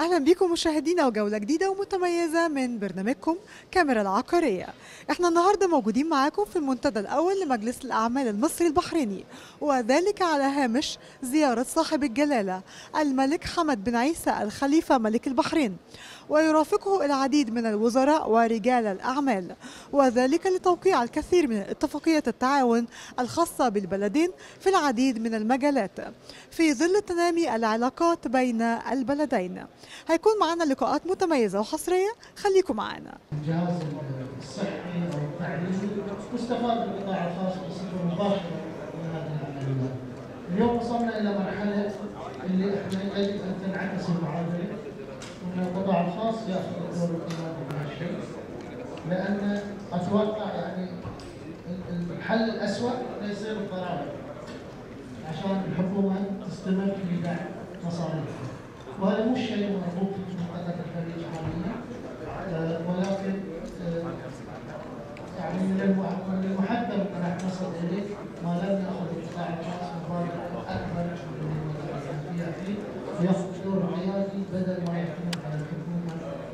اهلا بكم مشاهدينا وجوله جديده ومتميزه من برنامجكم كاميرا العقاريه احنا النهارده موجودين معاكم في المنتدى الاول لمجلس الاعمال المصري البحريني وذلك على هامش زياره صاحب الجلاله الملك حمد بن عيسى الخليفه ملك البحرين ويرافقه العديد من الوزراء ورجال الاعمال وذلك لتوقيع الكثير من اتفاقيه التعاون الخاصه بالبلدين في العديد من المجالات في ظل تنامي العلاقات بين البلدين هيكون معنا لقاءات متميزة وحصرية خليكم معنا الجهاز الصحي او التعليمي واستفاد القطاع الخاص بصفه مباشره من هذه العمليات. اليوم وصلنا الى مرحله اللي احنا يجب ان تنعكس المعادله وان القطاع الخاص ياخذ الدور القيادي في هالشيء لان اتوقع يعني الحل الاسوء انه يصير الضرائب عشان الحكومه تستمر في دعم مصاريفها. وهذا مش شيء مربوط في منطقه الخليج حاليا آه، ولكن آه، يعني من المح- من المحتم ان احنا نصل اليه ما لم ياخذ القطاع الخاص مبادره اكبر من المبادرات فيها فيه وياخذ دور قيادي بدل ما يعتمد على الحكومه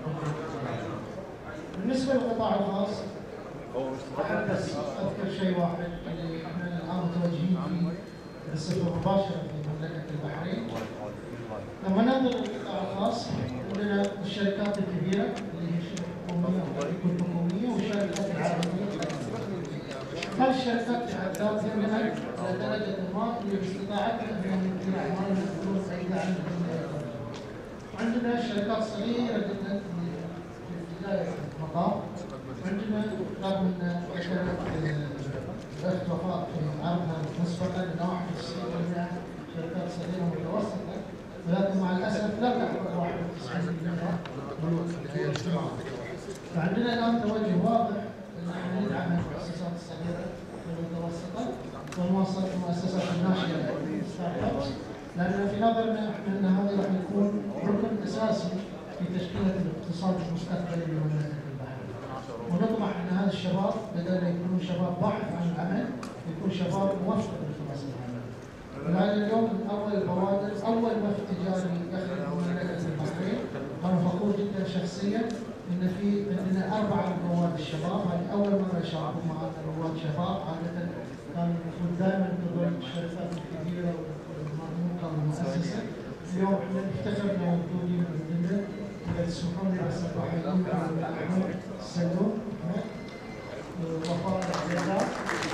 بالنسبه للقطاع الخاص احب بس اذكر شيء واحد اللي احنا الان متوجهين فيه بصفه مباشره في مملكه البحرين لما ننظر للقطاع الخاص عندنا الشركات الكبيره اللي هي شركه حكوميه وشركه حكوميه والشركات العالميه هذه الشركات تحدث منها على درجه ما اللي باستطاعتها انهم يمكن اعمالهم بدون اي دعم من عندنا شركات صغيره جدا في بدايه المطاف عندنا رغم ان ذكرت الاخت وفاء في عرضها مسبقا ان 91% شركات صغيره ومتوسطه ولكن مع الاسف لا تعبر 91% من الاجتماع. فعندنا الان توجه واضح ان احنا ندعم المؤسسات الصغيره والمتوسطه والمؤسسات الناشئه ستارت ابس لان في نظرنا احنا ان هذا راح يكون ركن اساسي في تشكيله الاقتصاد المستقبلي لمملكه البحرين. ونطمح ان هذا الشباب بدل ما يكونوا شباب باحث عن العمل يكون شباب موفق لفرص العمل. ولهذا اليوم من اول البوادر اول وفد تجاري يخرج من مملكه البحرين وانا فخور جدا شخصيا ان في عندنا اربعه من رواد الشباب هذه اول مره يشاركوا معنا رواد شباب عاده كان المفروض دائما تظل الشركات الكبيره والمرموقه والمؤسسه اليوم احنا نفتخر انه موجودين عندنا اذا تسمحون لي بس احييكم احمد السلوم احمد وفاء العبيدات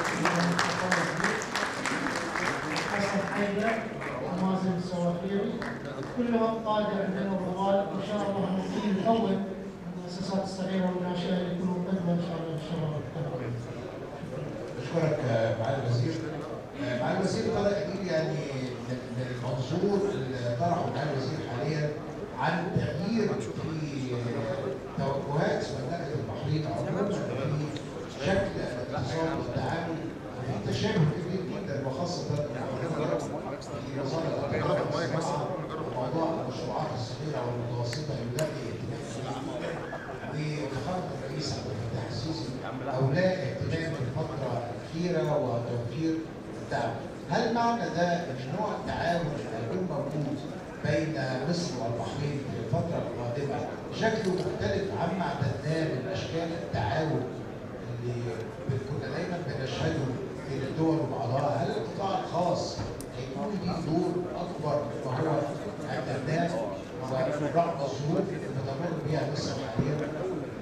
حسن حيدر ومازن السوافيري كلهم قاده عندنا ورواد وان شاء الله الجيل الاول من المؤسسات الصغيره والناشئه اللي يكونوا قدوه ان شاء الله للشباب القادم. اشكرك آه، معالي الوزير آه، معالي الوزير طارق اكيد يعني من من المنظور اللي طرحه معالي الوزير حاليا عن تغيير في آه، توجهات مملكه البحرين عموما في شكل الاقتصاد والتعامل وفي تشابه كبير جدا وخاصه في وزاره التجاره والصناعه وموضوع المشروعات الصغيره والمتوسطه يلاقي اهتمام كبير وفخامه الرئيس عبد الفتاح السيسي اولاء اهتمام في الفتره الاخيره وتوفير الدعم. هل معنى ده ان نوع التعاون اللي هيكون موجود بين مصر والبحرين في الفتره القادمه شكله مختلف عما اعتدناه من اشكال التعاون اللي كنا دايما بنشهده بين الدول وبعضها، هل القطاع الخاص هيكون ليه دور اكبر مما هو اعتدناه ورغم الظروف اللي بتمر بها مصر حاليا؟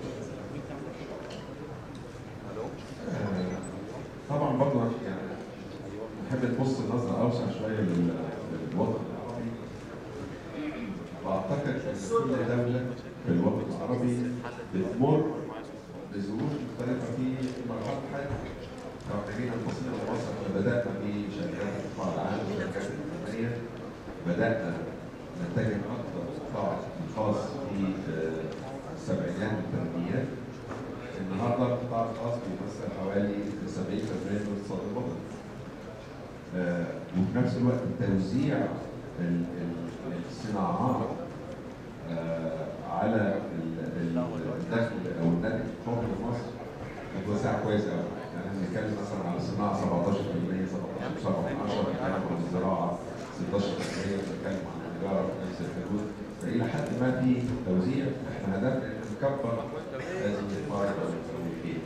طبعا برضه يعني نحب نبص نظره اوسع شويه لل- للوطن العربي واعتقد ان كل دوله في الوطن العربي بتمر بظروف مختلفه في مرحله حياتها لو احنا جينا نبص لمصر فبدانا في شركات القطاع العام وشركات الحكوميه بدانا نتجه اكثر للقطاع الخاص في آه، السبعينات والثمانينات النهارده القطاع الخاص بيمثل حوالي 70% من الاقتصاد الوطني. آه، وفي نفس الوقت توزيع ال- ال- الصناعات آه، على ال- ال- الدخل او الناتج القومي لمصر متوزعه كويس قوي. يعني احنا بنتكلم مثلا على الصناعه 17% 17 7 10 بنتكلم عن الزراعه 16% بنتكلم عن التجاره الحدود فإلى حد ما في توزيع احنا هدفنا ان نكبر هذه الفائضة الأمريكية.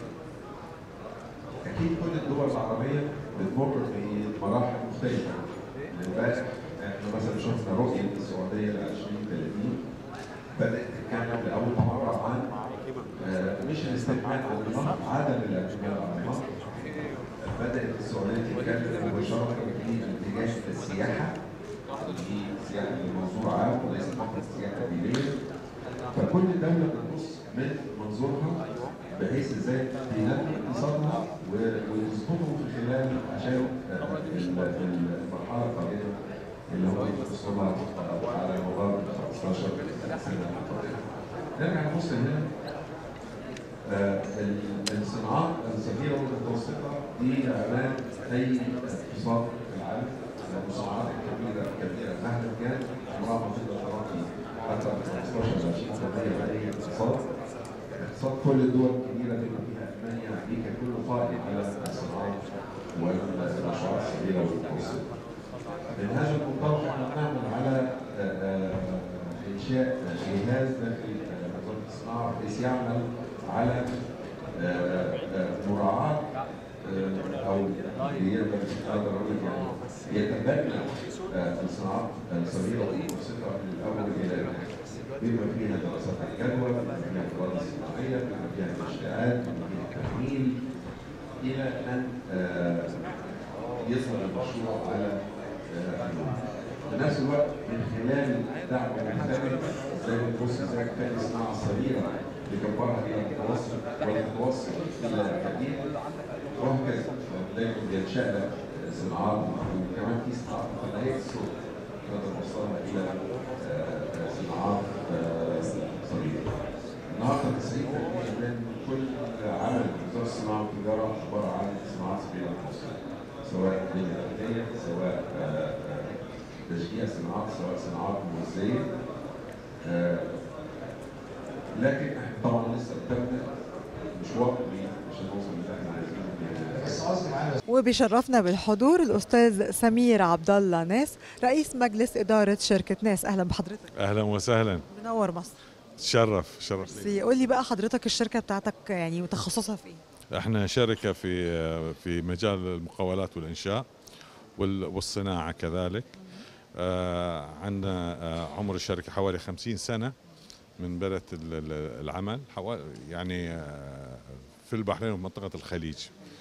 أكيد كل الدول العربية بتمر بمراحل مختلفة. امبارح احنا مثلا شفنا رؤية السعودية ل 2030 بدأت تتكلم لأول مرة عن آه، مش الاستثمار على النهر عدم الاعتماد على النهر بدأت السعودية تتكلم مباشرة في اتجاه السياحة دي سياحة لمنظور عام وليس فقط سياحة دينية فكل دولة بتبص من منظورها بحيث ازاي تنمي اقتصادها و- وتظبطه في خلال عشان آه، ال- ال- المرحلة القادمة اللي هو يوصلها على مدار 15 سنة القادمة. نرجع نبص هنا آه، ال- الصناعات الصغيرة والمتوسطة دي أعمال أي اقتصاد في العالم الصناعات الكبيرة الكبيرة مهما كان عمرها ما تقدر تغطي حتى 15 ل 20% من أي اقتصاد اقتصاد كل الدول الكبيرة بما فيها ألمانيا أمريكا كله قائم على الصناعات والمشروعات الصغيرة والمتوسطة. من هذا المنطلق احنا بنعمل على آه، آه، انشاء جهاز داخل آه، وزاره الصناعه بحيث يعمل على آه، آه، مراعاه آه، او يقدر اقدر اقول لك يعني يتبنى آه، الصناعات الصغيره والمتوسطه من الاول الى الاخر بما فيها دراسات الجدوى بما فيها الدراسه الصناعيه بما فيها الانشاءات بما فيها التمويل الى ان آه، يظهر المشروع على آه، في نفس الوقت من خلال دعم المحتمل زي ما تبص ازاي كان الصناعه الصغيره لكبرها الى المتوسط والمتوسط الى الكبير وهكذا دايما بينشا لك صناعات وكمان في صناعات في نهايه السوق تقدر توصلها الى آه، آه، صناعات آه، صغيره. النهارده 90% من كل عمل وزاره الصناعه والتجاره عباره عن صناعات صغيره ومتوسطه سواء بنيه تحتيه سواء آه، آه، تشجيع صناعات سواء صناعات موزعيه آه، لكن احنا طبعا لسه قدامنا مشوار طويل عشان نوصل للي احنا عايزينه بس قصدي معانا وبيشرفنا بالحضور الأستاذ سمير عبد الله ناس رئيس مجلس إدارة شركة ناس أهلا بحضرتك اهلا وسهلا منور مصر تشرف شرف لي بس قول لي بقى حضرتك الشركة بتاعتك يعني متخصصة في ايه؟ احنا شركه في في مجال المقاولات والانشاء وال- والصناعه كذلك آه، عندنا آه، عمر الشركه حوالي 50 سنه من بدات ال- ال- العمل حوالي يعني آه، في البحرين ومنطقه الخليج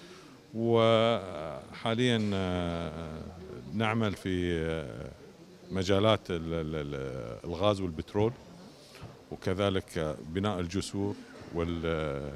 وحاليا آه، نعمل في آه، مجالات ال- ال- ال- الغاز والبترول وكذلك بناء الجسور وال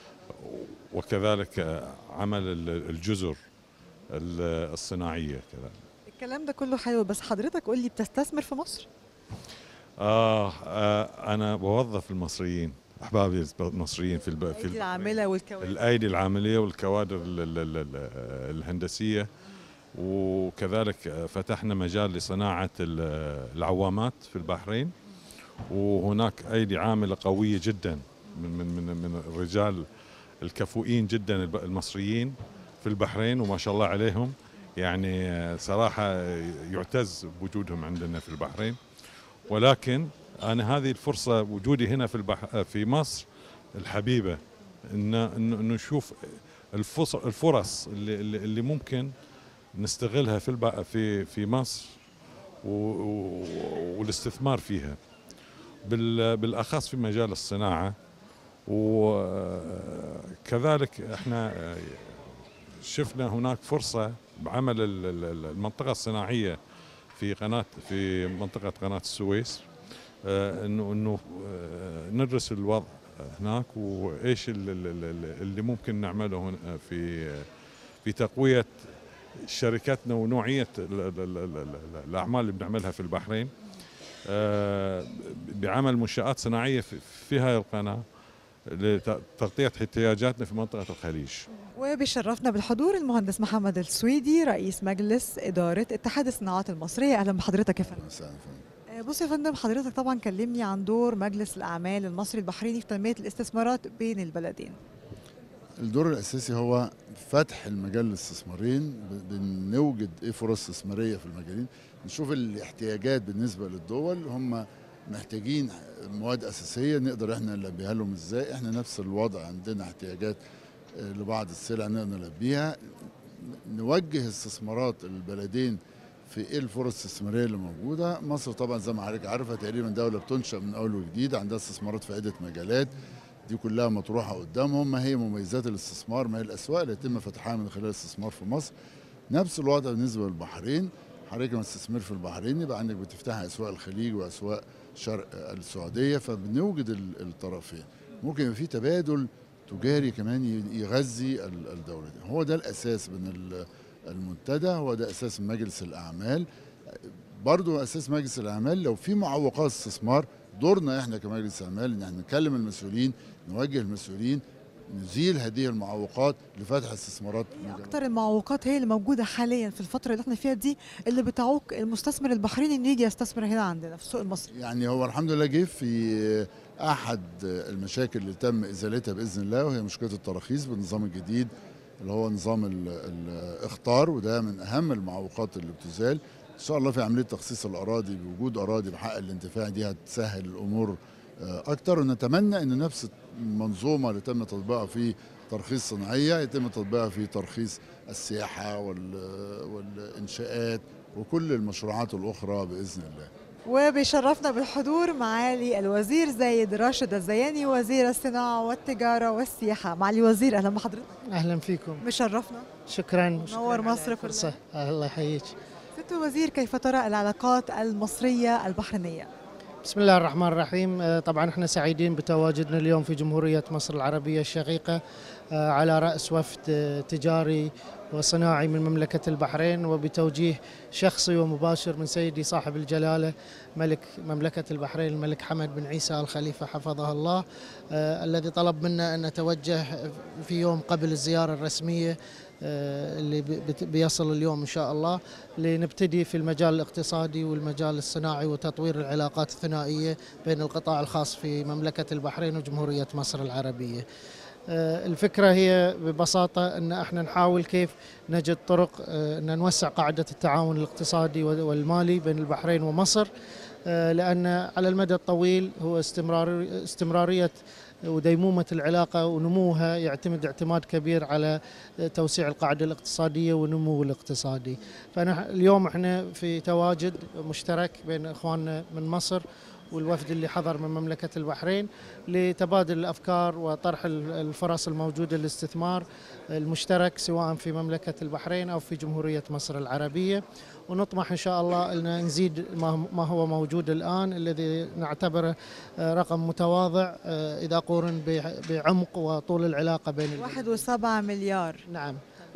وكذلك عمل ال- الجزر ال- الصناعيه كذلك الكلام ده كله حلو بس حضرتك قول لي بتستثمر في مصر؟ آه, اه انا بوظف المصريين احبابي المصريين في الب... في الأيدي ال- العاملة والكوادر الايدي العامليه والكوادر ال- ال- ال- ال- الهندسيه وكذلك فتحنا مجال لصناعه ال- العوامات في البحرين وهناك ايدي عامله قويه جدا من من من من الرجال الكفؤين جدا الب- المصريين في البحرين وما شاء الله عليهم يعني صراحه يعتز بوجودهم عندنا في البحرين ولكن انا هذه الفرصه وجودي هنا في البح في مصر الحبيبه ان انه إنه نشوف الفرص الفرص اللي اللي اللي ممكن نستغلها في الب... في في مصر و... و... والاستثمار فيها بال... بالاخص في مجال الصناعه وكذلك احنا شفنا هناك فرصه بعمل ال- ال- المنطقه الصناعيه في قناه في منطقه قناه السويس آه، انه انه آه، ندرس الوضع هناك وايش ال- ال- ال- اللي ممكن نعمله هنا في في تقويه شركاتنا ونوعيه ال- ال- ال- ال- ال- الاعمال اللي بنعملها في البحرين آه، بعمل منشات صناعيه في في هذه القناه لتغطيه احتياجاتنا في منطقه الخليج. وبيشرفنا بالحضور المهندس محمد السويدي رئيس مجلس إدارة اتحاد الصناعات المصرية أهلا بحضرتك يا فندم مساء الفل. آه، بص يا فندم حضرتك طبعا كلمني عن دور مجلس الأعمال المصري البحريني في تنمية الاستثمارات بين البلدين الدور الاساسي هو فتح المجال للاستثمارين ب- بنوجد ايه فرص استثماريه في المجالين نشوف الاحتياجات بالنسبه للدول هم محتاجين مواد اساسيه نقدر احنا نلبيها لهم ازاي احنا نفس الوضع عندنا احتياجات آه، لبعض السلع نقدر نلبيها نوجه استثمارات البلدين في ايه الفرص الاستثماريه اللي موجوده مصر طبعا زي ما حضرتك عارفه تقريبا دوله بتنشا من اول وجديد عندها استثمارات في عده مجالات دي كلها مطروحه قدامهم ما هي مميزات الاستثمار ما هي الاسواق اللي يتم فتحها من خلال الاستثمار في مصر نفس الوضع بالنسبه للبحرين حضرتك لما تستثمر في البحرين يبقى عندك بتفتح اسواق الخليج واسواق شرق السعوديه فبنوجد ال- الطرفين ممكن يبقى في تبادل تجاري كمان ي- يغذي ال- الدوله دي هو ده الاساس من ال- المنتدى هو ده اساس مجلس الاعمال برضو اساس مجلس الاعمال لو في معوقات استثمار دورنا احنا كمجلس اعمال ان احنا نكلم المسؤولين نوجه المسؤولين نزيل هذه المعوقات لفتح استثمارات مجالات. اكتر المعوقات هي اللي موجوده حاليا في الفتره اللي احنا فيها دي اللي بتعوق المستثمر البحريني انه يجي يستثمر هنا عندنا في السوق المصري يعني هو الحمد لله جه في احد المشاكل اللي تم ازالتها باذن الله وهي مشكله التراخيص بالنظام الجديد اللي هو نظام ال- الاخطار وده من اهم المعوقات اللي بتزال ان شاء الله في عمليه تخصيص الاراضي بوجود اراضي بحق الانتفاع دي هتسهل الامور آه، اكتر ونتمنى ان نفس المنظومه اللي تم تطبيقها في ترخيص صناعيه يتم تطبيقها في ترخيص السياحه وال- والانشاءات وكل المشروعات الاخرى باذن الله وبيشرفنا بالحضور معالي الوزير زايد راشد الزياني وزير الصناعه والتجاره والسياحه معالي الوزير اهلا بحضرتك اهلا فيكم مشرفنا شكرا نور شكراً مصر على كلها. الفرصه الله يحييك ست الوزير كيف ترى العلاقات المصريه البحرينيه بسم الله الرحمن الرحيم آه، طبعا احنا سعيدين بتواجدنا اليوم في جمهوريه مصر العربيه الشقيقه آه، على راس وفد آه، تجاري وصناعي من مملكه البحرين وبتوجيه شخصي ومباشر من سيدي صاحب الجلاله ملك مملكه البحرين الملك حمد بن عيسى الخليفه حفظه الله آه، الذي طلب منا ان نتوجه في يوم قبل الزياره الرسميه آه، اللي بي- بت- بيصل اليوم ان شاء الله لنبتدي في المجال الاقتصادي والمجال الصناعي وتطوير العلاقات الثنائيه بين القطاع الخاص في مملكه البحرين وجمهوريه مصر العربيه. آه، الفكره هي ببساطه ان احنا نحاول كيف نجد طرق آه، ان نوسع قاعده التعاون الاقتصادي والمالي بين البحرين ومصر آه، لان على المدى الطويل هو استمرار استمراريه وديمومه العلاقه ونموها يعتمد اعتماد كبير على توسيع القاعده الاقتصاديه والنمو الاقتصادي. فاليوم احنا في تواجد مشترك بين اخواننا من مصر والوفد اللي حضر من مملكة البحرين لتبادل الأفكار وطرح ال- الفرص الموجودة للاستثمار المشترك سواء في مملكة البحرين أو في جمهورية مصر العربية ونطمح إن شاء الله أن نزيد ما ما هو موجود الآن الذي نعتبره آه، رقم متواضع آه، إذا قورن بع- بعمق وطول العلاقة بين البلدين. واحد وسبعة مليار نعم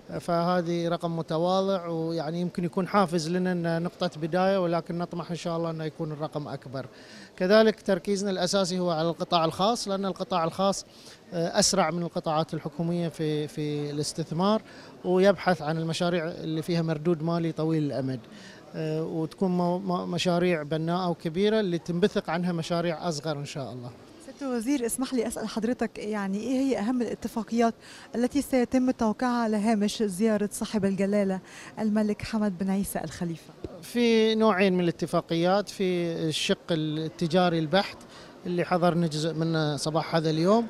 فهذه رقم متواضع ويعني يمكن يكون حافز لنا أن نقطة بداية ولكن نطمح إن شاء الله أنه يكون الرقم أكبر كذلك تركيزنا الأساسي هو على القطاع الخاص لأن القطاع الخاص آه، أسرع من القطاعات الحكومية في في الاستثمار ويبحث عن المشاريع اللي فيها مردود مالي طويل الأمد آه، وتكون مو- مو- مشاريع بناءة وكبيرة اللي تنبثق عنها مشاريع أصغر إن شاء الله ست الوزير اسمح لي اسال حضرتك يعني ايه هي اهم الاتفاقيات التي سيتم توقيعها على هامش زياره صاحب الجلاله الملك حمد بن عيسى الخليفه في نوعين من الاتفاقيات في الشق التجاري البحت اللي حضرنا جزء منه صباح هذا اليوم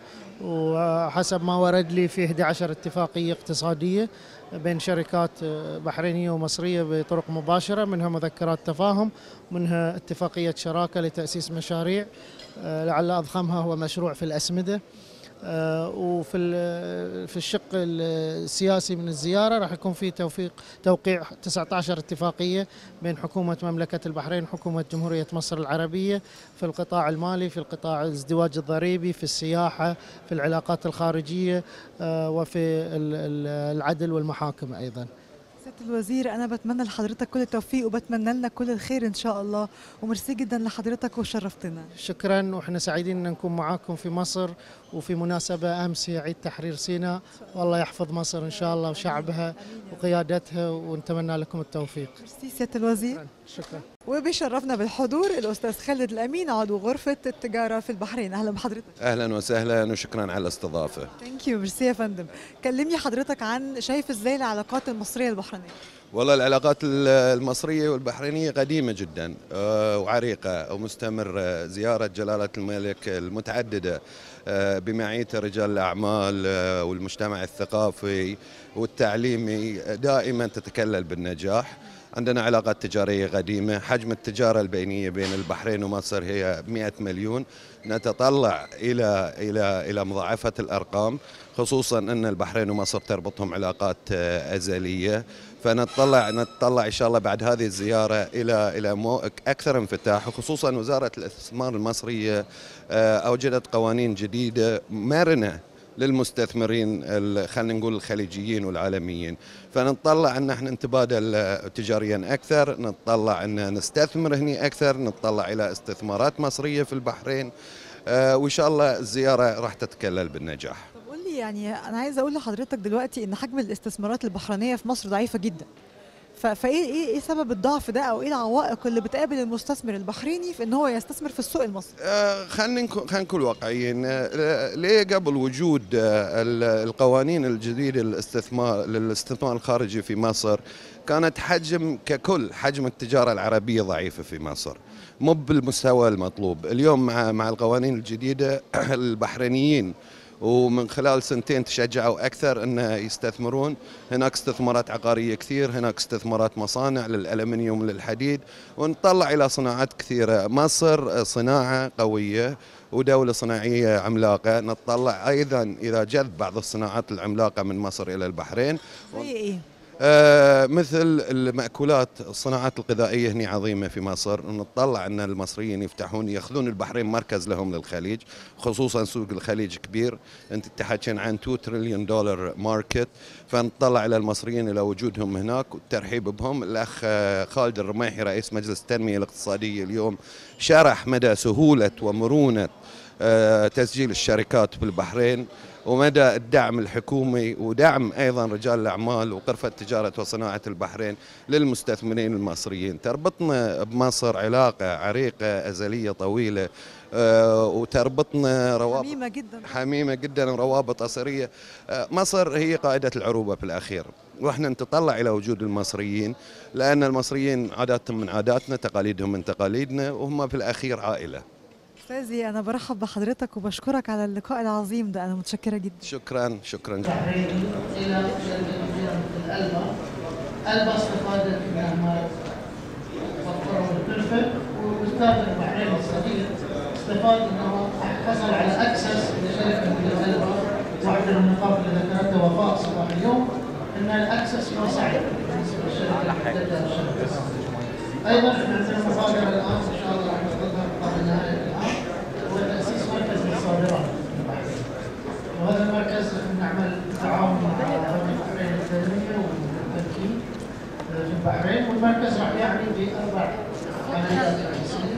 وحسب ما ورد لي في 11 اتفاقية اقتصادية بين شركات بحرينية ومصرية بطرق مباشرة منها مذكرات تفاهم منها اتفاقية شراكة لتأسيس مشاريع آه، لعل أضخمها هو مشروع في الأسمدة آه، وفي ال- في الشق السياسي من الزياره راح يكون في توفيق توقيع 19 اتفاقيه بين حكومه مملكه البحرين وحكومه جمهوريه مصر العربيه في القطاع المالي في القطاع الازدواج الضريبي في السياحه في العلاقات الخارجيه آه، وفي ال- ال- العدل والمحاكم ايضا ست الوزير انا بتمنى لحضرتك كل التوفيق وبتمنى لنا كل الخير ان شاء الله وميرسي جدا لحضرتك وشرفتنا شكرا واحنا سعيدين ان نكون معاكم في مصر وفي مناسبه امس هي عيد تحرير سيناء والله يحفظ مصر ان شاء الله وشعبها وقيادتها ونتمنى لكم التوفيق ميرسي ست الوزير شكرا وبيشرفنا بالحضور الأستاذ خالد الأمين عضو غرفة التجارة في البحرين أهلا بحضرتك اهلا وسهلا وشكرا على الاستضافه ثانك يو ميرسي يا فندم كلمني حضرتك عن شايف ازاي العلاقات المصرية البحرينية والله العلاقات ال- المصريه والبحرينيه قديمه جدا آه، وعريقه ومستمره زياره جلاله الملك المتعدده آه، بمعيه رجال الاعمال آه، والمجتمع الثقافي والتعليمي دائما تتكلل بالنجاح عندنا علاقات تجارية قديمة حجم التجارة البينية بين البحرين ومصر هي 100 مليون نتطلع إلى إلى إلى مضاعفة الأرقام خصوصا أن البحرين ومصر تربطهم علاقات آه، أزلية فنتطلع نتطلع ان شاء الله بعد هذه الزياره الى الى مو اكثر انفتاح وخصوصا وزاره الاستثمار المصريه آه، اوجدت قوانين جديده مرنه للمستثمرين ال- خلينا نقول الخليجيين والعالميين فنتطلع ان احنا نتبادل آه، تجاريا اكثر نتطلع ان نستثمر هنا اكثر نتطلع الى استثمارات مصريه في البحرين آه، وان شاء الله الزياره راح تتكلل بالنجاح طب قول لي يعني أنا عايزة أقول لحضرتك دلوقتي إن حجم الاستثمارات البحرينية في مصر ضعيفة جدا ف- فايه ايه ايه سبب الضعف ده او ايه العوائق اللي بتقابل المستثمر البحريني في ان هو يستثمر في السوق المصري؟ آه، خلينا نكون خلينا نكون واقعيين آه، ليه قبل وجود آه، ال- القوانين الجديده للاستثمار للاستثمار الخارجي في مصر كانت حجم ككل حجم التجاره العربيه ضعيفه في مصر مو بالمستوى المطلوب اليوم مع مع القوانين الجديده البحرينيين ومن خلال سنتين تشجعوا اكثر ان يستثمرون هناك استثمارات عقاريه كثير هناك استثمارات مصانع للالمنيوم للحديد ونطلع الى صناعات كثيره مصر صناعه قويه ودولة صناعية عملاقة نتطلع أيضا إذا جذب بعض الصناعات العملاقة من مصر إلى البحرين زي ايه؟ آه، مثل المأكولات الصناعات الغذائية هنا عظيمة في مصر نطلع أن المصريين يفتحون يأخذون البحرين مركز لهم للخليج خصوصا سوق الخليج كبير أنت تحكين عن 2 تريليون دولار ماركت فنطلع إلى المصريين إلى وجودهم هناك والترحيب بهم الأخ آه، خالد الرميحي رئيس مجلس التنمية الاقتصادية اليوم شرح مدى سهولة ومرونة آه، تسجيل الشركات بالبحرين ومدى الدعم الحكومي ودعم ايضا رجال الاعمال وغرفه تجاره وصناعه البحرين للمستثمرين المصريين، تربطنا بمصر علاقه عريقه ازليه طويله آه، وتربطنا روابط حميمة جدا حميمه جدا وروابط اسريه آه، مصر هي قائده العروبه في الاخير واحنا نتطلع الى وجود المصريين لان المصريين عاداتهم من عاداتنا تقاليدهم من تقاليدنا وهم في الاخير عائله استاذي انا برحب بحضرتك وبشكرك على اللقاء العظيم ده انا متشكرة جدا شكرا شكرا البحرين الى شركه كبيره مثل البا البا استفادت من ما وفروا الكلفه واستاذ البحرين الصغير استفاد انه حصل على اكسس لشركه مثل البا واحده من النقاط اللي ذكرتها وفاء صباح اليوم ان الاكسس ما صعب بالنسبه للشركه اللي حددها الشركه ايضا احنا عندنا مبادره الان ان شاء الله راح ناخذها قبل نهايه العام هو تاسيس مركز للصادرات في البحرين وهذا المركز نعمل تعاون مع دولة البحرين التنمية والتمكين في البحرين والمركز راح يعني بأربع عمليات رئيسية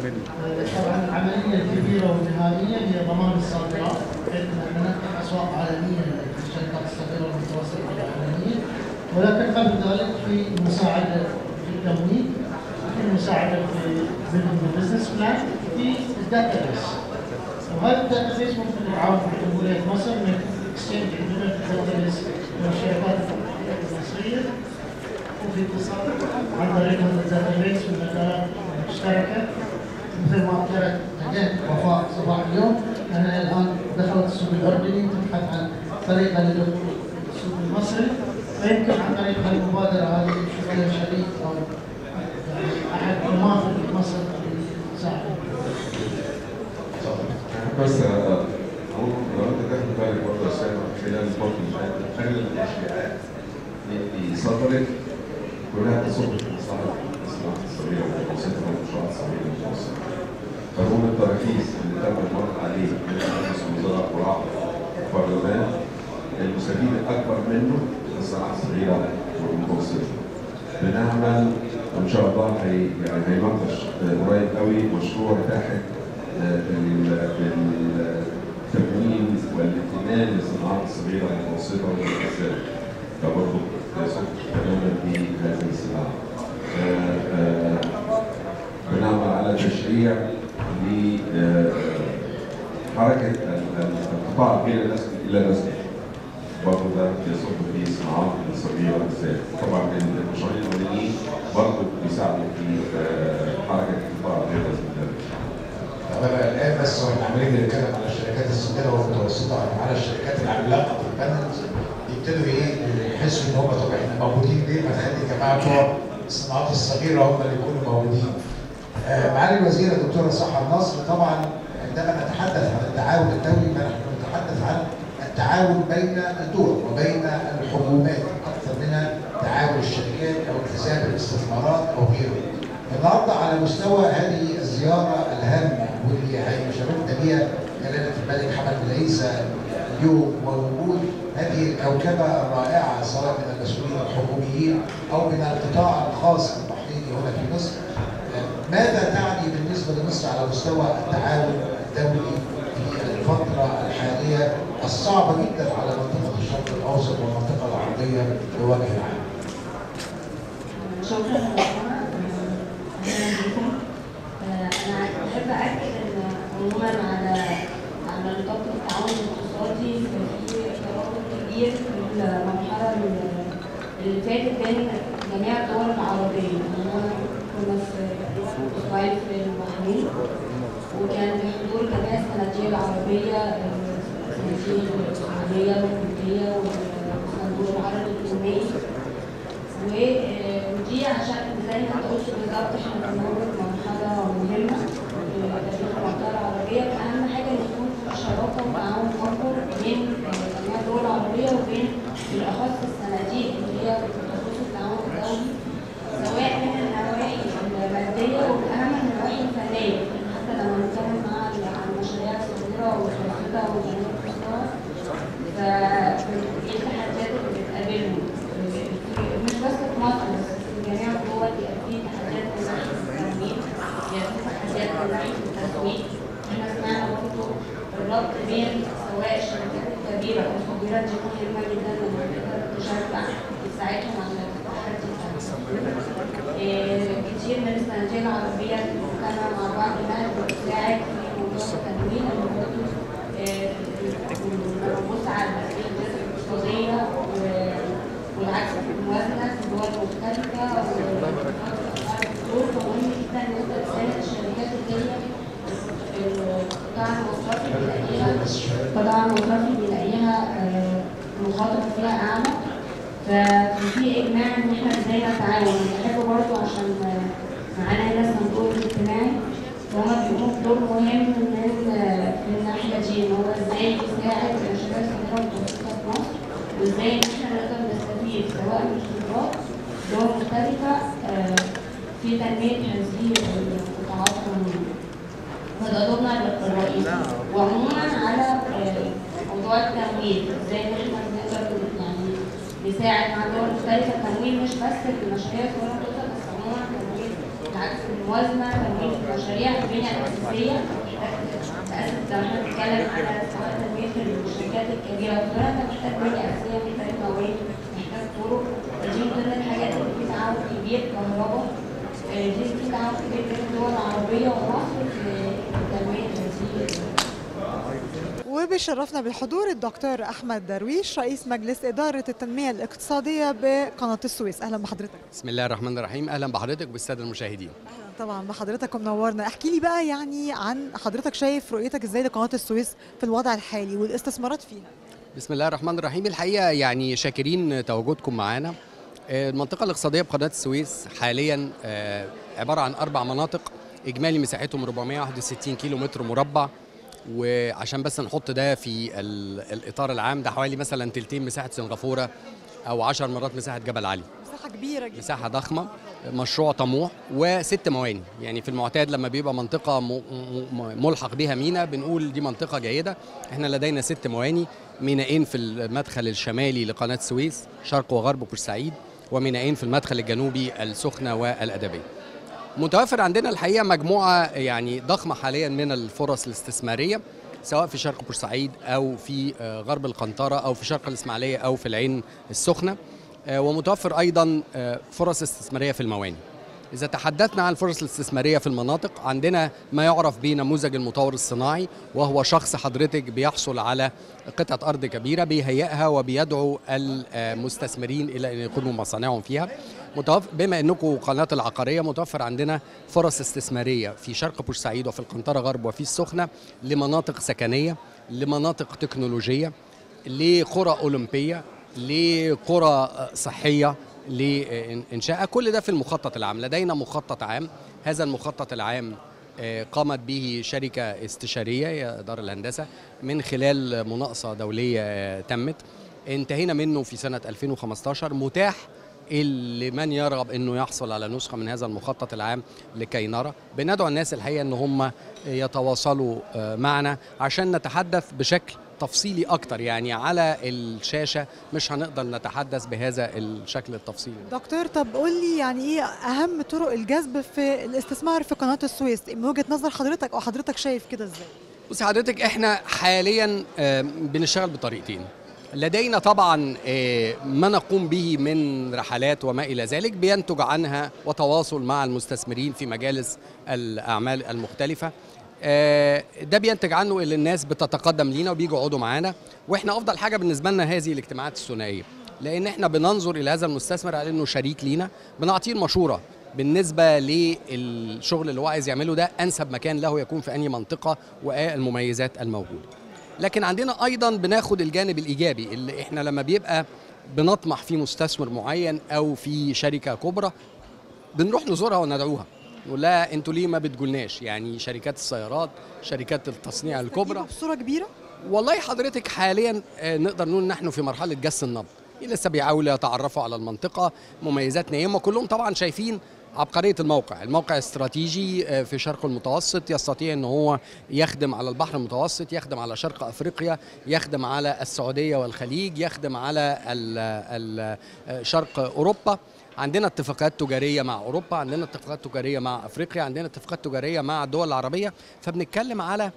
آه، طبعا العملية الكبيرة والنهائية هي ضمان الصادرات بحيث ان احنا نفتح أسواق عالمية للشركات الصغيرة والمتوسطة البحرينية ولكن قبل ذلك في مساعدة في التمويل في مساعدة في بزنس بلان في الداتا بيس وهذا الداتابيس ممكن يتعاون مع جمهورية مصر من اكسشينج عندنا الداتابيس من الشركات المصرية وفي اتصال عن طريق هذا الداتابيس والمجالات المشتركة مثل ما ذكرت again وفاء صباح اليوم أنا الآن دخلت السوق الأردني تبحث عن طريقة لدخول السوق المصري فيمكن عن طريق هالمبادرة هذه نشوف لها شريك أو يعني أحد مناطق مصر يساعد بس آه، هو لو انت تاخد بالك برضه يا سامح خلال الفتره اللي فاتت اغلب الاشياء اللي صدرت كلها تصب في مصلحه الصناعه الصغيره والمتوسطه والمشروعات الصغيره والمتوسطه. قانون التراخيص اللي تم المرء عليه من رئيس الوزراء وراء البرلمان المستفيد الاكبر منه الصناعه الصغيره والمتوسطه. بنعمل وان شاء الله هي يعني هيناقش آه، قريب قوي مشروع تحت التمويل والاهتمام للصناعات الصغيره والمتوسطه والمؤسسات فبرضه يصب تماما في هذه الصناعه. آه، آه، بنعمل على تشريع لحركه القطاع غير الرسمي الى الرسمي برضه ده يصب في الصناعات الصغيره بالذات طبعا المشروعين الاولانيين برضه بيساعدوا في آه، حركه القطاع غير الرسمي الى الرسمي طب أنا الان بس واحنا عمالين بنتكلم على الشركات الصغيره والمتوسطه على الشركات العملاقه في البانلز يبتدوا ايه يحسوا ان هم طب احنا موجودين ليه ما نخلي الجماعه بتوع الصناعات الصغيره هم اللي يكونوا موجودين. آه معالي الوزيره الدكتوره سحر نصر طبعا عندما نتحدث عن التعاون الدولي فنحن نتحدث عن التعاون بين الدول وبين الحكومات اكثر من تعاون الشركات او اكتساب الاستثمارات او غيره. النهارده على مستوى هذه الزياره الهامه واللي هيشرفنا بها جلاله الملك حمد بن عيسى اليوم ووجود هذه الكوكبه الرائعه سواء من المسؤولين الحكوميين او من القطاع الخاص البحريني هنا في مصر. ماذا تعني بالنسبه لمصر على مستوى التعاون الدولي في الفتره الحاليه الصعبه جدا على منطقه الشرق الاوسط والمنطقه العربيه بوجه عام؟ شكرا للمقامة. أهلا بكم. آه، أنا بحب أكد إن عموما على على نطاق التعاون الاقتصادي في ترابط كبير في المرحلة اللي فاتت بين جميع الدول العربية. إحنا كنا في أسبوعين في البحرين وكان بحضور جميع الصناديق العربية الصناديق السعودية والكويتية والصندوق العربي الإسلامي و- ودي عشان زي ما انت قلت بالظبط احنا بنمر بمرحله مهمه في تاريخ المنطقه العربيه فاهم حاجه ان يكون في شراكه وتعاون اكبر بين جميع الدول العربيه وبين بالاخص الصناديق اللي هي بتخص التعاون الدولي سواء من النواحي الماديه والاهم من النواحي الفنيه حتى لما نتكلم مع عن المشاريع الصغيره والمتوسطه والجنوب المستوى فايه التحديات اللي بتقابلهم مش بس في مصر بس في جميع الدول بيبقى في تحديات من ناحيه التمويل بيبقى في تحديات من ناحيه التسويق احنا سمعنا برضه الربط بين سواء الشركات الكبيره او الصغيره دي مهمه جدا لما تقدر تشجع تساعدهم على التحدي بتاعهم. إيه، كتير من الصناديق العربيه بتجتمع مع بعض انها بتساعد في موضوع التمويل اللي برضه إيه، لما نبص على الأسئلة الاقتصاديه و- والعكس في الموازنه في دول مختلفه والدكتور مهم جدا ان انت تساعد الشركات اللي هي القطاع المصرفي بيلاقيها القطاع المصرفي بيلاقيها آه، المخاطره فيها اعلى ففي اجماع ان احنا ازاي نتعاون بحب برضو عشان آه، معانا هنا الصندوق الاجتماعي وهما بيقوموا بدور مهم من آه، في الناحيه دي ان هو ازاي يساعد المشاريع الصغيره والمتوسطه في مصر وازاي ان احنا نقدر نستفيد سواء من خبرات دول مختلفه آه، في تنميه هذه القطاعات المهمه. فده دورنا الرئيسي وعموما على آه، موضوع التمويل ازاي ان احنا نقدر يعني نساعد مع دول مختلفه التمويل مش بس في المشاريع الصغيره والمتوسطه بس عموما تمويل بالعكس في الموازنه تمويل في المشاريع البنيه الاساسيه للاسف لو احنا بنتكلم على سواء تنميه في الشركات الكبيره والصغيره انت محتاج بنيه اساسيه محتاج موارد محتاج طرق دي من ضمن الحاجات اللي في تعاون كبير كهرباء آه، دي في تعاون كبير بين الدول العربيه ومصر في تنميه هذه وبيشرفنا بالحضور الدكتور احمد درويش رئيس مجلس اداره التنميه الاقتصاديه بقناه السويس اهلا بحضرتك بسم الله الرحمن الرحيم اهلا بحضرتك وبالساده المشاهدين اهلا طبعا بحضرتك ومنورنا احكي لي بقى يعني عن حضرتك شايف رؤيتك ازاي لقناه السويس في الوضع الحالي والاستثمارات فيها بسم الله الرحمن الرحيم الحقيقه يعني شاكرين تواجدكم معانا آه، المنطقه الاقتصاديه بقناه السويس حاليا آه، عباره عن اربع مناطق اجمالي مساحتهم 461 كيلو متر مربع وعشان بس نحط ده في ال- الاطار العام ده حوالي مثلا تلتين مساحه سنغافوره او 10 مرات مساحه جبل علي مساحه كبيره جدا مساحه ضخمه مشروع طموح وست مواني يعني في المعتاد لما بيبقى منطقه م- م- ملحق بها مينا بنقول دي منطقه جيده احنا لدينا ست مواني مينائين في المدخل الشمالي لقناه السويس شرق وغرب بورسعيد ومينائين في المدخل الجنوبي السخنه والادبيه متوفر عندنا الحقيقه مجموعه يعني ضخمه حاليا من الفرص الاستثماريه سواء في شرق بورسعيد او في آه، غرب القنطره او في شرق الاسماعيليه او في العين السخنه آه، ومتوفر ايضا آه، فرص استثماريه في المواني إذا تحدثنا عن الفرص الاستثمارية في المناطق عندنا ما يعرف بنموذج المطور الصناعي وهو شخص حضرتك بيحصل على قطعة أرض كبيرة بيهيئها وبيدعو المستثمرين إلى أن يقوموا مصانعهم فيها متوف... بما أنكم قناة العقارية متوفر عندنا فرص استثمارية في شرق بورسعيد وفي القنطرة غرب وفي السخنة لمناطق سكنية لمناطق تكنولوجية لقرى أولمبية لقرى صحية لإنشاء كل ده في المخطط العام لدينا مخطط عام هذا المخطط العام آه، قامت به شركة استشارية هي دار الهندسة من خلال مناقصة دولية آه، تمت انتهينا منه في سنة 2015 متاح لمن يرغب انه يحصل على نسخه من هذا المخطط العام لكي نرى بندعو الناس الحقيقه ان هم يتواصلوا آه، معنا عشان نتحدث بشكل تفصيلي اكتر يعني على الشاشه مش هنقدر نتحدث بهذا الشكل التفصيلي دكتور طب قول لي يعني ايه اهم طرق الجذب في الاستثمار في قناه السويس من وجهه نظر حضرتك او حضرتك شايف كده ازاي بص حضرتك احنا حاليا آه، بنشتغل بطريقتين لدينا طبعا آه، ما نقوم به من رحلات وما الى ذلك بينتج عنها وتواصل مع المستثمرين في مجالس الاعمال المختلفه آه، ده بينتج عنه اللي الناس بتتقدم لينا وبيجوا يقعدوا معانا واحنا افضل حاجه بالنسبه لنا هذه الاجتماعات الثنائيه لان احنا بننظر الى هذا المستثمر على انه شريك لينا بنعطيه المشوره بالنسبه للشغل اللي هو عايز يعمله ده انسب مكان له يكون في انهي منطقه وايه المميزات الموجوده لكن عندنا ايضا بناخد الجانب الايجابي اللي احنا لما بيبقى بنطمح في مستثمر معين او في شركه كبرى بنروح نزورها وندعوها نقول لها انتوا ليه ما بتقولناش يعني شركات السيارات شركات التصنيع الكبرى بصوره كبيره والله حضرتك حاليا آه، نقدر نقول نحن في مرحله جس النبض لسه بيحاولوا يتعرفوا على المنطقه مميزاتنا هم كلهم طبعا شايفين عبقريه الموقع الموقع استراتيجي آه، في شرق المتوسط يستطيع ان هو يخدم على البحر المتوسط يخدم على شرق افريقيا يخدم على السعوديه والخليج يخدم على ال ال آه، شرق اوروبا عندنا اتفاقات تجاريه مع اوروبا عندنا اتفاقات تجاريه مع افريقيا عندنا اتفاقات تجاريه مع الدول العربيه فبنتكلم على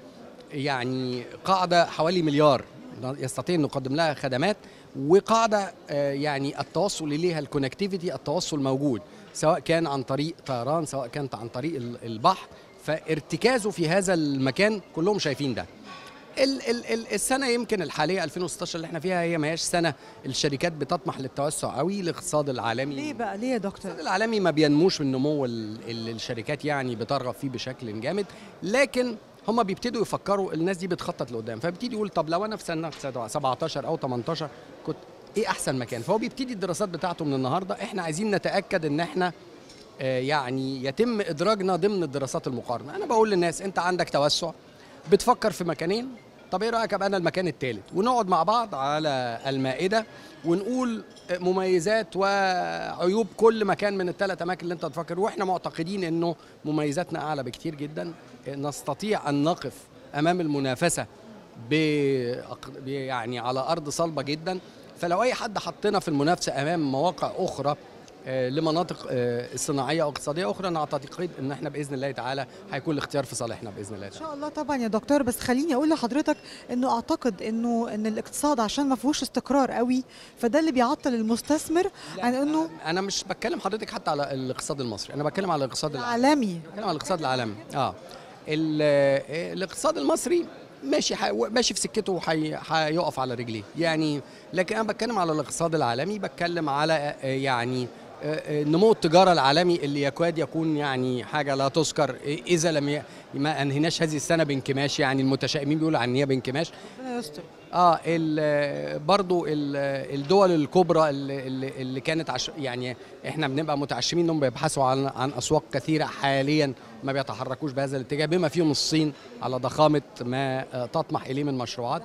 يعني قاعده حوالي مليار يستطيع ان نقدم لها خدمات وقاعده آه، يعني التوصل اليها الكونكتيفيتي التوصل موجود سواء كان عن طريق طيران سواء كانت عن طريق ال- البحر فارتكازه في هذا المكان كلهم شايفين ده ال ال ال السنه يمكن الحاليه 2016 اللي احنا فيها هي ما هياش سنه الشركات بتطمح للتوسع قوي الاقتصاد العالمي ليه بقى ليه يا دكتور الاقتصاد العالمي ما بينموش بالنمو ال- اللي الشركات يعني بترغب فيه بشكل جامد لكن هم بيبتدوا يفكروا الناس دي بتخطط لقدام فبيبتدي يقول طب لو انا في سنه 17 او 18 كنت ايه احسن مكان فهو بيبتدي الدراسات بتاعته من النهارده احنا عايزين نتاكد ان احنا آه، يعني يتم ادراجنا ضمن الدراسات المقارنه انا بقول للناس انت عندك توسع بتفكر في مكانين طب ايه رايك ابقى انا المكان الثالث ونقعد مع بعض على المائده ونقول مميزات وعيوب كل مكان من الثلاث اماكن اللي انت تفكر واحنا معتقدين انه مميزاتنا اعلى بكتير جدا نستطيع ان نقف امام المنافسه بأق- ب- يعني على ارض صلبه جدا فلو اي حد حطنا في المنافسه امام مواقع اخرى آه، لمناطق آه، صناعيه او اقتصاديه اخرى انا اعتقد ان احنا باذن الله تعالى هيكون الاختيار في صالحنا باذن الله ان تعالى شاء الله طبعا يا دكتور بس خليني اقول لحضرتك انه اعتقد انه ان الاقتصاد عشان ما فيهوش استقرار قوي فده اللي بيعطل المستثمر عن انه انا مش بتكلم حضرتك حتى على الاقتصاد المصري انا بتكلم على الاقتصاد العالمي عالمي بتكلم على الاقتصاد العالمي اه ال- آه، الاقتصاد المصري ماشي حي... ماشي في سكته وحي... هيقف على رجليه يعني لكن انا بتكلم على الاقتصاد العالمي بتكلم على آه، يعني آه، آه، نمو التجاره العالمي اللي يكاد يكون يعني حاجه لا تذكر اذا لم ي... ما انهيناش هذه السنه بانكماش يعني المتشائمين بيقولوا عن نيه بانكماش ربنا يستر اه ال- برضو ال- الدول الكبرى اللي, اللي- اللي كانت عش يعني احنا بنبقى متعشمين انهم بيبحثوا عن عن اسواق كثيره حاليا ما بيتحركوش بهذا الاتجاه بما فيهم الصين على ضخامه ما آه، تطمح اليه من مشروعات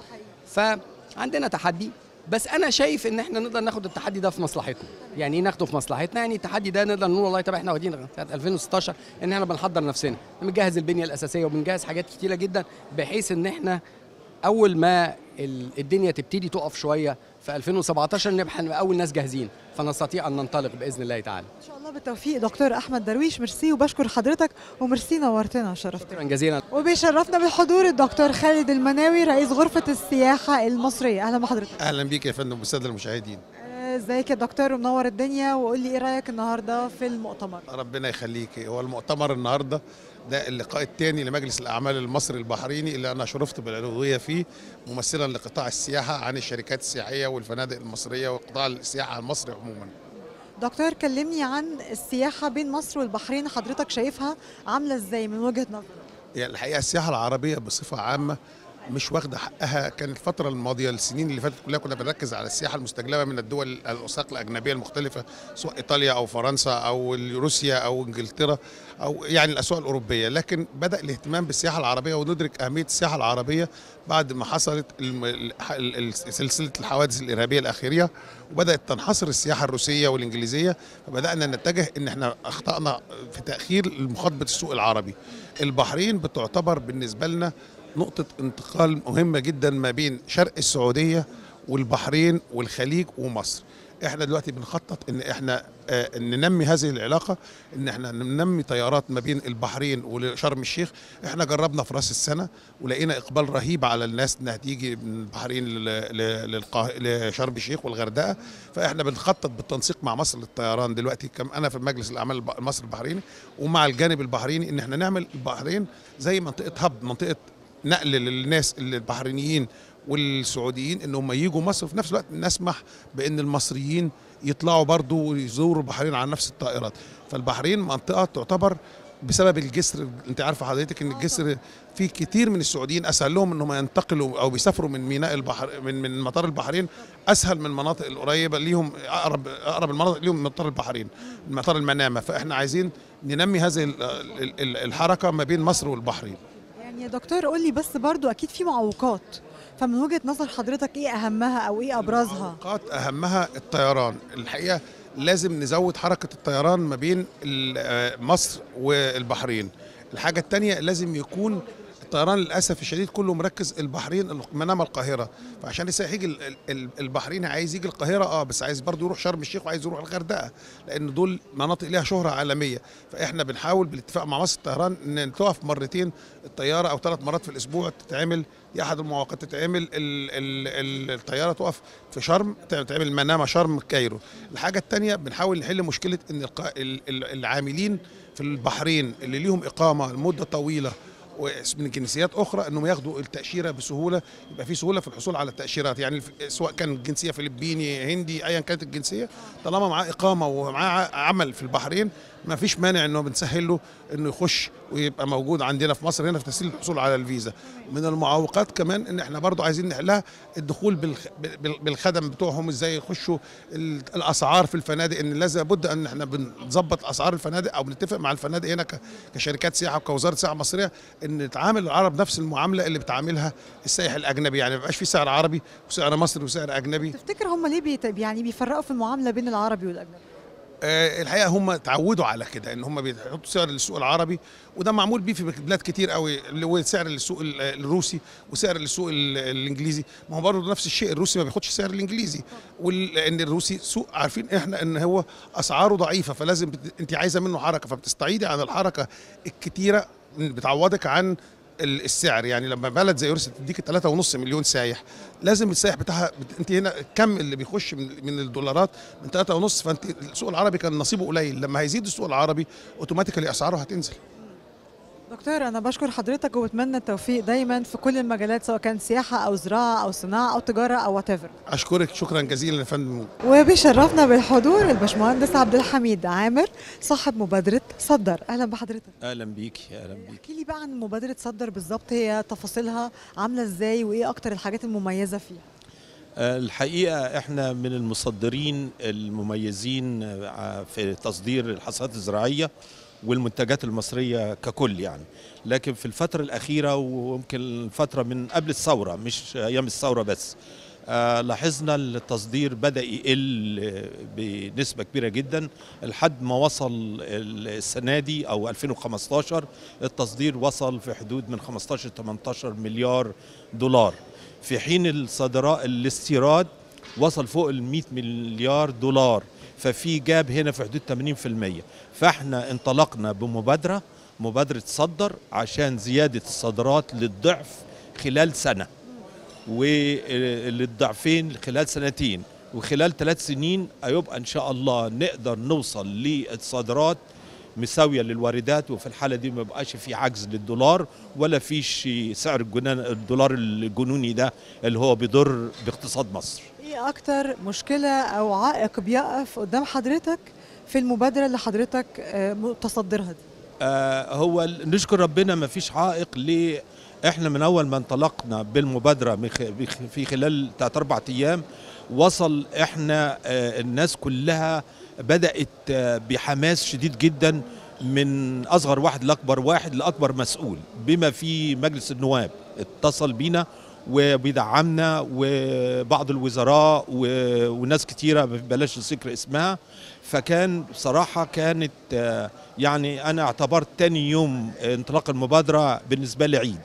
فعندنا تحدي بس انا شايف ان احنا نقدر ناخد التحدي ده في مصلحتنا يعني ايه ناخده في مصلحتنا يعني التحدي ده نقدر نقول والله طب احنا واخدين سنه 2016 ان احنا بنحضر نفسنا بنجهز البنيه الاساسيه وبنجهز حاجات كتيره جدا بحيث ان احنا اول ما ال- الدنيا تبتدي تقف شويه في 2017 نبقى هنبقى اول ناس جاهزين فنستطيع ان ننطلق باذن الله تعالى ان شاء الله بالتوفيق دكتور احمد درويش ميرسي وبشكر حضرتك وميرسي نورتنا وشرفتنا شكرا جزيلا وبيشرفنا بالحضور الدكتور خالد المناوي رئيس غرفه السياحه المصريه اهلا بحضرتك اهلا بيك يا فندم والساده المشاهدين آه، ازيك يا دكتور ومنور الدنيا وقول لي ايه رايك النهارده في المؤتمر ربنا يخليكي هو المؤتمر النهارده ده اللقاء الثاني لمجلس الاعمال المصري البحريني اللي انا شرفت بالعضويه فيه ممثلا لقطاع السياحه عن الشركات السياحيه والفنادق المصريه وقطاع السياحه المصري عموما دكتور كلمني عن السياحه بين مصر والبحرين حضرتك شايفها عامله ازاي من وجهه نظرك يعني الحقيقه السياحه العربيه بصفه عامه مش واخده حقها كانت الفتره الماضيه السنين اللي فاتت كلها كنا بنركز على السياحه المستجلبه من الدول الوثائق الاجنبيه المختلفه سواء ايطاليا او فرنسا او روسيا او انجلترا او يعني الاسواق الاوروبيه لكن بدا الاهتمام بالسياحه العربيه وندرك اهميه السياحه العربيه بعد ما حصلت الم- ال- ال- سلسله الحوادث الارهابيه الاخيره وبدات تنحصر السياحه الروسيه والانجليزيه فبدانا نتجه ان احنا اخطانا في تاخير مخاطبه السوق العربي البحرين بتعتبر بالنسبه لنا نقطة انتقال مهمة جدا ما بين شرق السعودية والبحرين والخليج ومصر احنا دلوقتي بنخطط ان احنا آه ننمي هذه العلاقة ان احنا ننمي طيارات ما بين البحرين وشرم الشيخ احنا جربنا في راس السنة ولقينا اقبال رهيب على الناس انها تيجي من البحرين لل- ل- للقاه- لشرم الشيخ والغردقة فاحنا بنخطط بالتنسيق مع مصر للطيران دلوقتي كم انا في مجلس الاعمال الب- المصري البحريني ومع الجانب البحريني ان احنا نعمل البحرين زي منطقة هب منطقة نقل للناس البحرينيين والسعوديين ان هم يجوا مصر وفي نفس الوقت نسمح بان المصريين يطلعوا برضو ويزوروا البحرين على نفس الطائرات فالبحرين منطقه تعتبر بسبب الجسر انت عارفه حضرتك ان الجسر في كتير من السعوديين اسهل لهم انهم ينتقلوا او بيسافروا من ميناء البحر من من مطار البحرين اسهل من المناطق القريبه ليهم اقرب اقرب المناطق ليهم من مطار البحرين مطار المنامه فاحنا عايزين ننمي هذه ال- ال- ال- الحركه ما بين مصر والبحرين يعني يا دكتور قول لي بس برضو اكيد في معوقات فمن وجهه نظر حضرتك ايه اهمها او ايه ابرزها المعوقات اهمها الطيران الحقيقه لازم نزود حركه الطيران ما بين ال- آه، مصر والبحرين الحاجه الثانيه لازم يكون الطيران للاسف الشديد كله مركز البحرين منام القاهره فعشان السائح يجي ال- ال- البحرين عايز يجي القاهره اه بس عايز برضه يروح شرم الشيخ وعايز يروح الغردقه لان دول مناطق ليها شهره عالميه فاحنا بنحاول بالاتفاق مع مصر الطيران ان تقف مرتين الطياره او ثلاث مرات في الاسبوع تتعمل دي احد المعوقات تتعمل ال ال ال الطياره تقف في شرم تعمل منامه شرم كايرو الحاجه الثانيه بنحاول نحل مشكله ان الق- ال- ال- العاملين في البحرين اللي ليهم اقامه لمده طويله ومن جنسيات اخرى انهم ياخدوا التاشيره بسهوله يبقى في سهوله في الحصول على التاشيرات يعني الف- سواء كان جنسيه فلبيني هندي ايا كانت الجنسيه طالما معاه اقامه ومعاه عمل في البحرين ما فيش مانع انه بنسهل له انه يخش ويبقى موجود عندنا في مصر هنا في تسهيل الحصول على الفيزا من المعوقات كمان ان احنا برضو عايزين نحلها الدخول بالخ... بال- بالخدم بتوعهم ازاي يخشوا ال- الاسعار في الفنادق ان لازم بد ان احنا بنظبط اسعار الفنادق او بنتفق مع الفنادق هنا ك... كشركات سياحه وكوزاره سياحه مصريه ان نتعامل العرب نفس المعامله اللي بتعاملها السائح الاجنبي يعني ما يبقاش في سعر عربي وسعر مصري وسعر اجنبي تفتكر هم ليه بيت... يعني بيفرقوا في المعامله بين العربي والاجنبي آه، الحقيقه هم اتعودوا على كده ان هم بيحطوا سعر للسوق العربي وده معمول بيه في بلاد كتير قوي اللي هو سعر للسوق ال- الروسي وسعر للسوق ال- الانجليزي ما هو برضه نفس الشيء الروسي ما بياخدش سعر الانجليزي لان الروسي سوق عارفين احنا ان هو اسعاره ضعيفه فلازم بت... انت عايزه منه حركه فبتستعيدي عن الحركه الكتيره بتعوضك عن ال- السعر يعني لما بلد زي روسيا تديك 3.5 مليون سايح لازم السائح بتاعها بت... انت هنا الكم اللي بيخش من, من الدولارات من 3.5 فانت السوق العربي كان نصيبه قليل لما هيزيد السوق العربي اوتوماتيكالي اسعاره هتنزل دكتور انا بشكر حضرتك وبتمنى التوفيق دايما في كل المجالات سواء كان سياحه او زراعه او صناعه او تجاره او وات اشكرك شكرا جزيلا يا فندم وبيشرفنا بالحضور الباشمهندس عبد الحميد عامر صاحب مبادره صدر اهلا بحضرتك اهلا بيك اهلا بيك احكي لي بقى عن مبادره صدر بالظبط هي تفاصيلها عامله ازاي وايه اكتر الحاجات المميزه فيها آه، الحقيقه احنا من المصدرين المميزين آه، في تصدير الحصاد الزراعيه والمنتجات المصريه ككل يعني لكن في الفتره الاخيره ويمكن الفتره من قبل الثوره مش ايام الثوره بس آه، لاحظنا التصدير بدا يقل آه، بنسبه كبيره جدا لحد ما وصل ال- السنه دي او 2015 التصدير وصل في حدود من 15 18 مليار دولار في حين الصادرات الاستيراد وصل فوق ال 100 مليار دولار ففي جاب هنا في حدود 80% فاحنا انطلقنا بمبادره مبادره صدر عشان زياده الصادرات للضعف خلال سنه وللضعفين خلال سنتين وخلال ثلاث سنين هيبقى ان شاء الله نقدر نوصل للصادرات مساويه للواردات وفي الحاله دي ما يبقاش في عجز للدولار ولا في شي سعر الجنان الدولار الجنوني ده اللي هو بيضر باقتصاد مصر ايه اكتر مشكله او عائق بيقف قدام حضرتك في المبادره اللي حضرتك آه، متصدرها دي آه هو ال- نشكر ربنا ما فيش عائق ليه احنا من اول ما انطلقنا بالمبادره من خ- بخ- في خلال 3 4 ايام وصل احنا آه الناس كلها بدات آه بحماس شديد جدا من اصغر واحد لاكبر واحد لاكبر مسؤول بما في مجلس النواب اتصل بينا وبيدعمنا وبعض الوزراء و- وناس كتيره بلاش ذكر اسمها فكان بصراحه كانت آه، يعني انا اعتبرت تاني يوم انطلاق المبادره بالنسبه لي عيد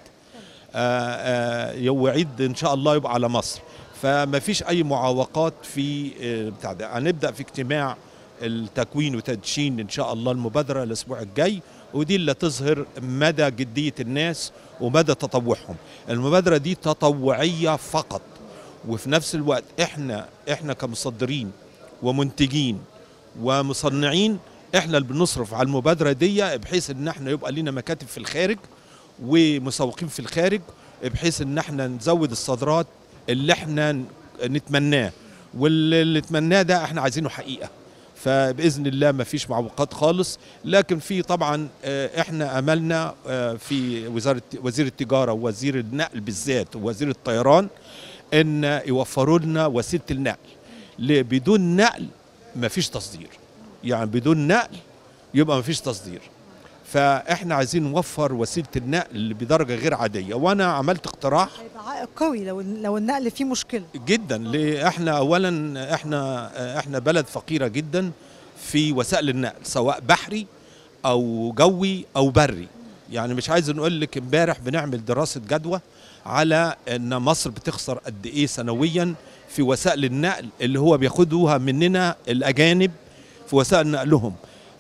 آه، آه، وعيد ان شاء الله يبقى على مصر فما فيش اي معوقات في آه، بتاع ده هنبدا في اجتماع التكوين وتدشين ان شاء الله المبادره الاسبوع الجاي ودي اللي تظهر مدى جديه الناس ومدى تطوعهم المبادره دي تطوعيه فقط وفي نفس الوقت احنا احنا كمصدرين ومنتجين ومصنعين احنا اللي بنصرف على المبادره دي بحيث ان احنا يبقى لنا مكاتب في الخارج ومسوقين في الخارج بحيث ان احنا نزود الصادرات اللي احنا ن- نتمناه واللي نتمناه ده احنا عايزينه حقيقه فباذن الله ما فيش معوقات خالص لكن في طبعا آه، احنا املنا آه، في وزاره وزير التجاره ووزير النقل بالذات ووزير الطيران ان يوفروا لنا وسيله النقل ليه؟ بدون نقل ما فيش تصدير يعني بدون نقل يبقى ما فيش تصدير فاحنا عايزين نوفر وسيله النقل بدرجه غير عاديه وانا عملت اقتراح هيبقى عائق قوي لو لو النقل فيه مشكله جدا ليه احنا اولا احنا احنا بلد فقيره جدا في وسائل النقل سواء بحري او جوي او بري يعني مش عايز نقول لك امبارح بنعمل دراسه جدوى على ان مصر بتخسر قد ايه سنويا في وسائل النقل اللي هو بياخدوها مننا الاجانب في وسائل نقلهم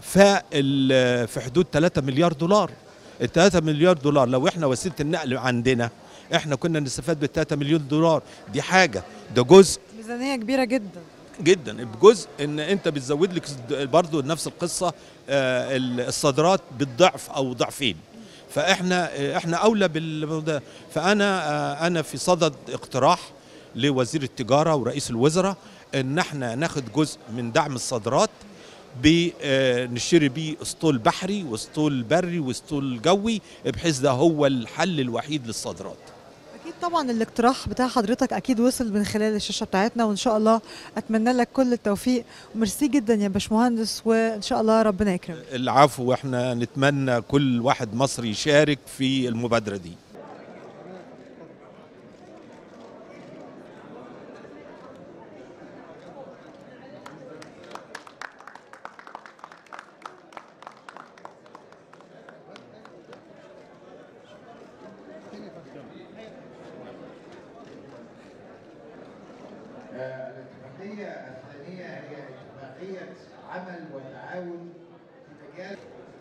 فال- في حدود 3 مليار دولار ال 3 مليار دولار لو احنا وسيله النقل عندنا احنا كنا نستفاد بال 3 مليون دولار دي حاجه ده جزء ميزانيه كبيره جدا جدا بجزء ان انت بتزود لك برضه نفس القصه آه، الصادرات بالضعف او ضعفين فاحنا آه، احنا اولى بال فانا آه، انا في صدد اقتراح لوزير التجاره ورئيس الوزراء ان احنا ناخد جزء من دعم الصادرات بنشتري بيه اسطول بحري واسطول بري واسطول جوي بحيث ده هو الحل الوحيد للصادرات اكيد طبعا الاقتراح بتاع حضرتك اكيد وصل من خلال الشاشه بتاعتنا وان شاء الله اتمنى لك كل التوفيق وميرسي جدا يا باشمهندس وان شاء الله ربنا يكرمك العفو واحنا نتمنى كل واحد مصري يشارك في المبادره دي الاتفاقية الثانية هي اتفاقية عمل وتعاون في مجال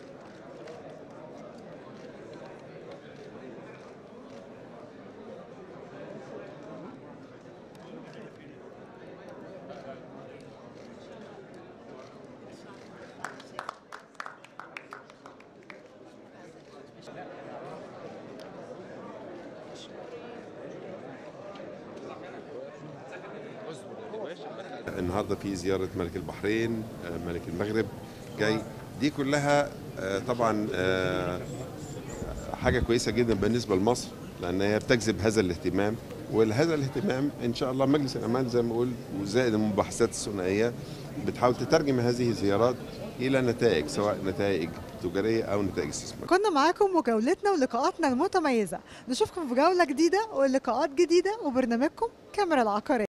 النهارده في زياره ملك البحرين آه، ملك المغرب جاي دي كلها آه، طبعا آه، حاجه كويسه جدا بالنسبه لمصر لان هي بتجذب هذا الاهتمام وهذا الاهتمام ان شاء الله مجلس الامان زي ما قلت وزائد المباحثات الثنائيه بتحاول تترجم هذه الزيارات الى نتائج سواء نتائج تجاريه او نتائج استثماريه كنا معاكم وجولتنا ولقاءاتنا المتميزه نشوفكم في جوله جديده ولقاءات جديده وبرنامجكم كاميرا العقاريه